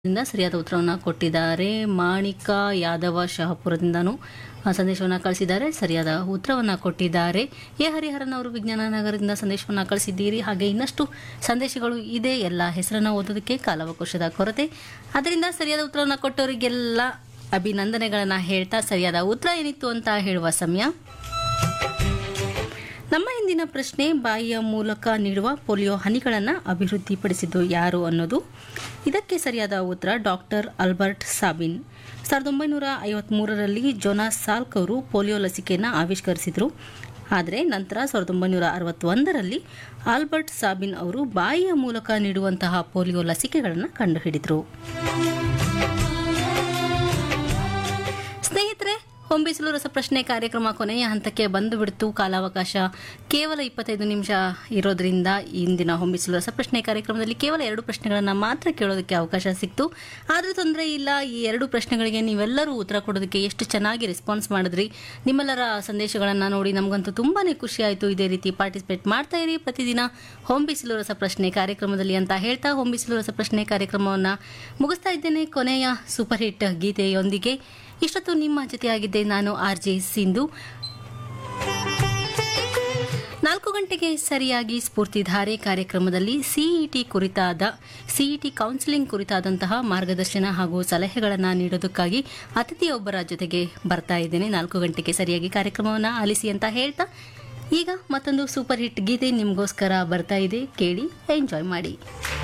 ಇಂದ ಸರಿಯಾದ ಉತ್ತರವನ್ನು ಕೊಟ್ಟಿದ್ದಾರೆ ಮಾಣಿಕ ಯಾದವ ಶಹಾಪುರದಿಂದನೂ ಆ, ಸಂದೇಶವನ್ನು ಕಳಿಸಿದ್ದಾರೆ ಸರಿಯಾದ ಉತ್ತರವನ್ನು ಕೊಟ್ಟಿದ್ದಾರೆ ಎ ಹರಿಹರನ್ ಅವರು ವಿಜ್ಞಾನ ನಗರದಿಂದ ಸಂದೇಶವನ್ನು ಕಳಿಸಿದ್ದೀರಿ ಹಾಗೆ ಇನ್ನಷ್ಟು ಸಂದೇಶಗಳು ಇದೆ ಎಲ್ಲ ಹೆಸರನ್ನು ಓದೋದಕ್ಕೆ ಕಾಲಾವಕಾಶದ ಕೊರತೆ ಅದರಿಂದ ಸರಿಯಾದ ಉತ್ತರವನ್ನು ಕೊಟ್ಟವರಿಗೆಲ್ಲ ಅಭಿನಂದನೆಗಳನ್ನು ಹೇಳ್ತಾ ಸರಿಯಾದ ಉತ್ತರ ಏನಿತ್ತು ಅಂತ ಹೇಳುವ ಸಮಯ ನಮ್ಮ ಇಂದಿನ ಪ್ರಶ್ನೆ ಬಾಯಿಯ ಮೂಲಕ ನೀಡುವ ಪೋಲಿಯೋ ಹನಿಗಳನ್ನು ಅಭಿವೃದ್ಧಿಪಡಿಸಿದ್ದು ಯಾರು ಅನ್ನೋದು ಇದಕ್ಕೆ ಸರಿಯಾದ ಉತ್ತರ ಡಾಕ್ಟರ್ ಅಲ್ಬರ್ಟ್ ಸಾಬಿನ್ ಸಾವಿರದ ಒಂಬೈನೂರ ಐವತ್ಮೂರರಲ್ಲಿ ಜೊನಾಸ್ ಸಾಲ್ಕ್ ಅವರು ಪೋಲಿಯೋ ಲಸಿಕೆಯನ್ನು ಆವಿಷ್ಕರಿಸಿದರು ಆದರೆ ನಂತರ ಸಾವಿರದ ಒಂಬೈನೂರ ಅರವತ್ತೊಂದರಲ್ಲಿ ಆಲ್ಬರ್ಟ್ ಸಾಬಿನ್ ಅವರು ಬಾಯಿಯ ಮೂಲಕ ನೀಡುವಂತಹ ಪೋಲಿಯೋ ಲಸಿಕೆಗಳನ್ನು ಕಂಡುಹಿಡಿದರು ಸ್ನೇಹಿತರೆ ಹೊಂಬಿಸಲು ರಸಪ್ರಶ್ನೆ ಕಾರ್ಯಕ್ರಮ ಕೊನೆಯ ಹಂತಕ್ಕೆ ಬಂದು ಬಿಡ್ತು ಕಾಲಾವಕಾಶ ಕೇವಲ ಇಪ್ಪತ್ತೈದು ನಿಮಿಷ ಇರೋದ್ರಿಂದ ಇಂದಿನ ಹೊಂಬಿಸಲು ರಸಪ್ರಶ್ನೆ ಕಾರ್ಯಕ್ರಮದಲ್ಲಿ ಕೇವಲ ಎರಡು ಪ್ರಶ್ನೆಗಳನ್ನು ಮಾತ್ರ ಕೇಳೋದಕ್ಕೆ ಅವಕಾಶ ಸಿಕ್ತು ಆದರೂ ತೊಂದರೆ ಇಲ್ಲ ಈ ಎರಡು ಪ್ರಶ್ನೆಗಳಿಗೆ ನೀವೆಲ್ಲರೂ ಉತ್ತರ ಕೊಡೋದಕ್ಕೆ ಎಷ್ಟು ಚೆನ್ನಾಗಿ ರೆಸ್ಪಾನ್ಸ್ ಮಾಡಿದ್ರಿ ನಿಮ್ಮೆಲ್ಲರ ಸಂದೇಶಗಳನ್ನು ನೋಡಿ ನಮಗಂತೂ ತುಂಬಾನೇ ಖುಷಿ ಆಯಿತು ಇದೇ ರೀತಿ ಪಾರ್ಟಿಸಿಪೇಟ್ ಮಾಡ್ತಾ ಇರಿ ಪ್ರತಿದಿನ ಹೊಂಬಿಸಿಲು ರಸಪ್ರಶ್ನೆ ಕಾರ್ಯಕ್ರಮದಲ್ಲಿ ಅಂತ ಹೇಳ್ತಾ ಹೊಂಬಿಸಿಲು ರಸಪ್ರಶ್ನೆ ಕಾರ್ಯಕ್ರಮವನ್ನು ಮುಗಿಸ್ತಾ ಇದ್ದೇನೆ ಕೊನೆಯ ಸೂಪರ್ ಹಿಟ್ ಗೀತೆಯೊಂದಿಗೆ ಇಷ್ಟೊತ್ತು ನಿಮ್ಮ ಜೊತೆಯಾಗಿದ್ದೆ ನಾನು ಆರ್ ಜೆ ಸಿಂಧು ನಾಲ್ಕು ಗಂಟೆಗೆ ಸರಿಯಾಗಿ ಸ್ಫೂರ್ತಿಧಾರೆ ಕಾರ್ಯಕ್ರಮದಲ್ಲಿ ಸಿಇಟಿ ಕುರಿತಾದ ಸಿಇಟಿ ಕೌನ್ಸಿಲಿಂಗ್ ಕುರಿತಾದಂತಹ ಮಾರ್ಗದರ್ಶನ ಹಾಗೂ ಸಲಹೆಗಳನ್ನು ನೀಡೋದಕ್ಕಾಗಿ ಅತಿಥಿಯೊಬ್ಬರ ಜೊತೆಗೆ ಬರ್ತಾ ಇದ್ದೇನೆ ನಾಲ್ಕು ಗಂಟೆಗೆ ಸರಿಯಾಗಿ ಕಾರ್ಯಕ್ರಮವನ್ನು ಆಲಿಸಿ ಅಂತ ಹೇಳ್ತಾ ಈಗ ಮತ್ತೊಂದು ಸೂಪರ್ ಹಿಟ್ ಗೀತೆ ನಿಮಗೋಸ್ಕರ ಬರ್ತಾ ಇದೆ ಕೇಳಿ ಎಂಜಾಯ್ ಮಾಡಿ